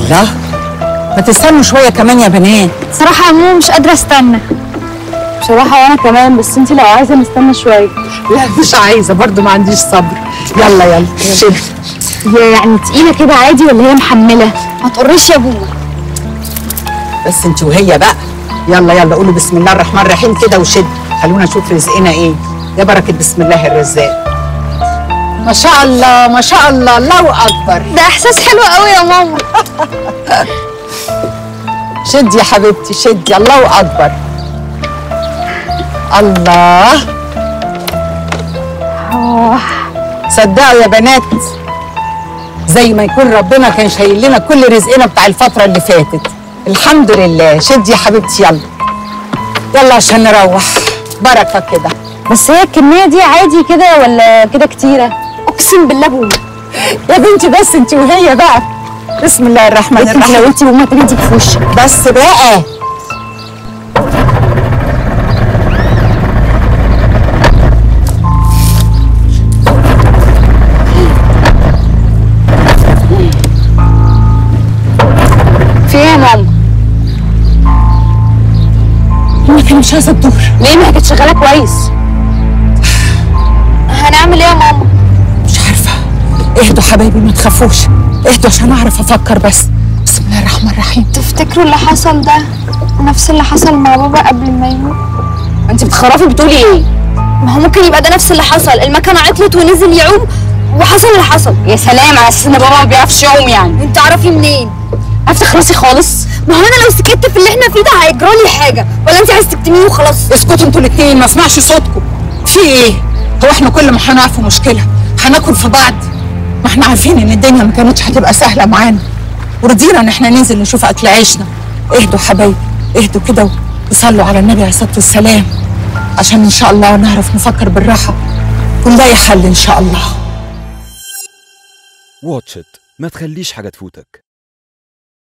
الله ما تستنوا شويه كمان يا بنات صراحة يا ماما مش قادرة استنى بصراحة وانا كمان بس انت لو عايزة نستنى شوية لا مش عايزه برضو ما عنديش صبر يلا يلا شد هي يعني تقيلة كده عادي ولا هي محملة ما تقرش يا بومة بس انت وهي بقى يلا يلا قولوا بسم الله الرحمن الرحيم كده وشد خلونا نشوف رزقنا ايه يا بركه بسم الله الرزاق ما شاء الله ما شاء الله الله اكبر ده احساس حلو قوي يا ماما شدي يا حبيبتي شدي الله اكبر الله صدقوا يا بنات زي ما يكون ربنا كان شايل لنا كل رزقنا بتاع الفتره اللي فاتت الحمد لله شدي يا حبيبتي يلا يلا عشان نروح بركه كده بس هي الكمية دي عادي كده ولا كده كتيرة اقسم بالله بومة يا بنتي بس انت وهي بقى بسم الله الرحمن انت لو الرحيم انت وما تريدي في وشك بس بقى في ايه يا ماما ممكن مش عايزه تدور ليه ما هي كانت شغالة كويس هنعمل ايه يا ماما مش عارفه اهدوا حبايبي ما تخافوش اهدوا عشان اعرف افكر بس بسم الله الرحمن الرحيم تفتكروا اللي حصل ده نفس اللي حصل مع بابا قبل ما يموت انت بتخرفي بتقولي ايه ما هو ممكن يبقى ده نفس اللي حصل المكنة عطلت ونزل يعوم وحصل اللي حصل يا سلام على اساس ان بابا ما بيعرفش يعوم يعني انت تعرفي منين عرفتي تخلصي خالص ما هو انا لو سكت في اللي احنا فيه ده هيجرى لي حاجه ولا انت عايز تكتميه وخلاص اسكتوا انتوا الاثنين ما اسمعش صوتكم في ايه هو احنا كل ما هنقع في مشكله هناكل في بعض ما احنا عارفين ان الدنيا ما كانتش هتبقى سهله معانا ورضينا ان احنا ننزل نشوف اكل عيشنا اهدوا حبايبي اهدوا كده وصلوا على النبي عليه الصلاه والسلام عشان ان شاء الله نعرف نفكر بالراحه ونلاقي حل ان شاء الله واتش إت ما تخليش حاجة تفوتك